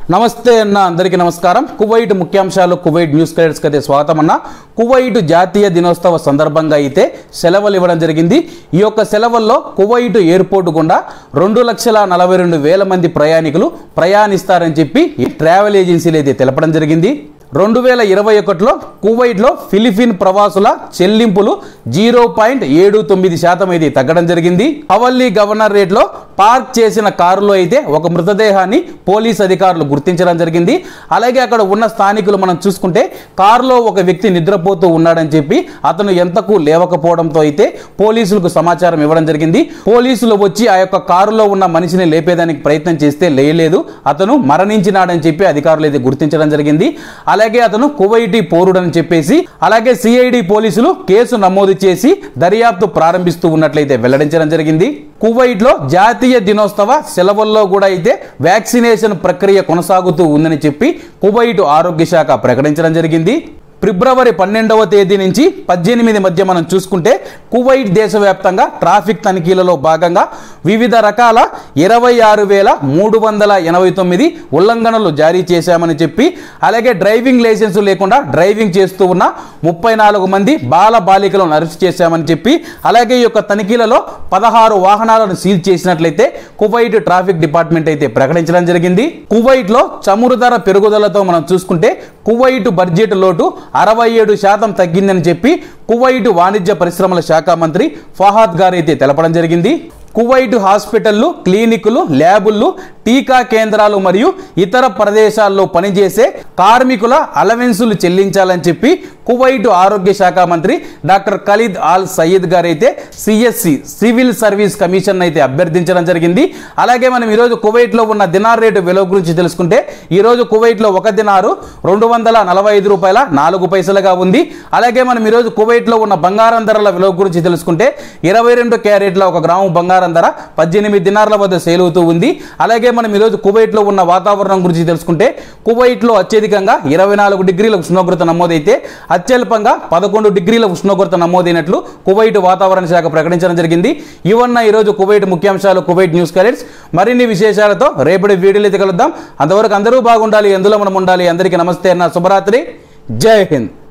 నమస్తే అన్న అందరికీ నమస్కారం కువైట్ ముఖ్యాంశాలు కువైట్ న్యూస్ కలెక్టర్స్కి అయితే స్వాగతం అన్న కువైట్ జాతీయ దినోత్సవ సందర్భంగా అయితే సెలవులు ఇవ్వడం జరిగింది ఈ యొక్క సెలవుల్లో కువైట్ ఎయిర్పోర్ట్ గుండా రెండు లక్షల నలభై రెండు వేల మంది ప్రయాణికులు ప్రయాణిస్తారని చెప్పి ఈ ట్రావెల్ ఏజెన్సీలు అయితే తెలపడం జరిగింది రెండు వేల ఇరవై ఒకటిలో కువైట్లో ఫిలిపిన్ ప్రవాసుల చెల్లింపులు జీరో పాయింట్ ఏడు తొమ్మిది శాతం అయితే తగ్గడం జరిగింది హవల్లీ గవర్నర్ రేట్లో పార్క్ చేసిన కారులో అయితే ఒక మృతదేహాన్ని పోలీస్ అధికారులు గుర్తించడం జరిగింది అలాగే అక్కడ ఉన్న స్థానికులు మనం చూసుకుంటే కారులో ఒక వ్యక్తి నిద్రపోతూ ఉన్నాడని చెప్పి అతను ఎంతకు లేవకపోవడంతో అయితే పోలీసులకు సమాచారం ఇవ్వడం జరిగింది పోలీసులు వచ్చి ఆ యొక్క కారులో ఉన్న మనిషిని లేపేదానికి ప్రయత్నం చేస్తే లేయలేదు అతను మరణించినాడని చెప్పి అధికారులు అయితే గుర్తించడం జరిగింది అలాగే అతను కువైటీ పౌరుడని చెప్పేసి అలాగే సిఐడి పోలీసులు కేసు నమోదు చేసి దర్యాప్తు ప్రారంభిస్తూ ఉన్నట్లయితే వెల్లడించడం జరిగింది కువైట్ లో జాతీయ దినోత్సవ సెలవుల్లో కూడా అయితే వ్యాక్సినేషన్ ప్రక్రియ కొనసాగుతూ ఉందని చెప్పి కువైట్ ఆరోగ్య శాఖ ప్రకటించడం జరిగింది ఫిబ్రవరి పన్నెండవ తేదీ నుంచి పద్దెనిమిది మధ్య మనం చూసుకుంటే కువైట్ దేశవ్యాప్తంగా ట్రాఫిక్ తనిఖీలలో భాగంగా వివిధ రకాల ఇరవై ఆరు వేల మూడు వందల ఎనభై తొమ్మిది ఉల్లంఘనలు జారీ చేశామని చెప్పి అలాగే డ్రైవింగ్ లైసెన్స్ లేకుండా డ్రైవింగ్ చేస్తూ ఉన్న ముప్పై నాలుగు మంది బాల బాలికలను అరెస్ట్ చేశామని చెప్పి అలాగే ఈ యొక్క తనిఖీలలో పదహారు వాహనాలను సీల్ చేసినట్లయితే కువైట్ ట్రాఫిక్ డిపార్ట్మెంట్ అయితే ప్రకటించడం జరిగింది కువైట్ లో చమురు ధర పెరుగుదలతో మనం చూసుకుంటే కువైట్ బడ్జెట్ లోటు అరవై ఏడు శాతం తగ్గిందని చెప్పి కువైట్ వాణిజ్య పరిశ్రమల శాఖ మంత్రి ఫహాద్ గారు అయితే తెలపడం జరిగింది కువైట్ హాస్పిటళ్లు క్లినికులు ల్యాబులు టీకా కేంద్రాలు మరియు ఇతర ప్రదేశాల్లో పనిచేసే కార్మికుల అలవెన్సులు చెల్లించాలని చెప్పి కువైట్ ఆరోగ్య శాఖ మంత్రి డాక్టర్ ఖలీద్ ఆల్ సయీద్ గారు అయితే సిఎస్సి సివిల్ సర్వీస్ కమిషన్ అయితే అభ్యర్థించడం జరిగింది అలాగే మనం ఈరోజు కువైట్లో ఉన్న దినార్ రేటు విలువ గురించి తెలుసుకుంటే ఈరోజు కువైట్లో ఒక దినారు రెండు వందల నలభై ఐదు రూపాయల నాలుగు పైసలుగా ఉంది అలాగే మనం ఈరోజు కువైట్లో ఉన్న బంగారం ధరల విలువ గురించి తెలుసుకుంటే ఇరవై రెండు క్యారెట్ల ఒక గ్రాము బంగారం ధర పద్దెనిమిది దినార్ల వద్ద సేల్ అవుతూ ఉంది అలాగే మనం ఈరోజు కువైట్లో ఉన్న వాతావరణం గురించి తెలుసుకుంటే కువైట్లో అత్యధికంగా ఇరవై నాలుగు డిగ్రీల ఉష్ణోగ్రత నమోదైతే అత్యల్పంగా పదకొండు డిగ్రీల ఉష్ణోగ్రత నమోదైనట్లు కువైట్ వాతావరణ శాఖ ప్రకటించడం జరిగింది ఇవన్న ఈరోజు కువైట్ ముఖ్యాంశాలు కువైట్ న్యూస్ కలెక్ట్స్ మరిన్ని విశేషాలతో రేపటి వీడియోలు అయితే కలుద్దాం అంతవరకు అందరూ బాగుండాలి ఎందులో మనం ఉండాలి అందరికీ నమస్తే అన్న శుభరాత్రి జై హింద్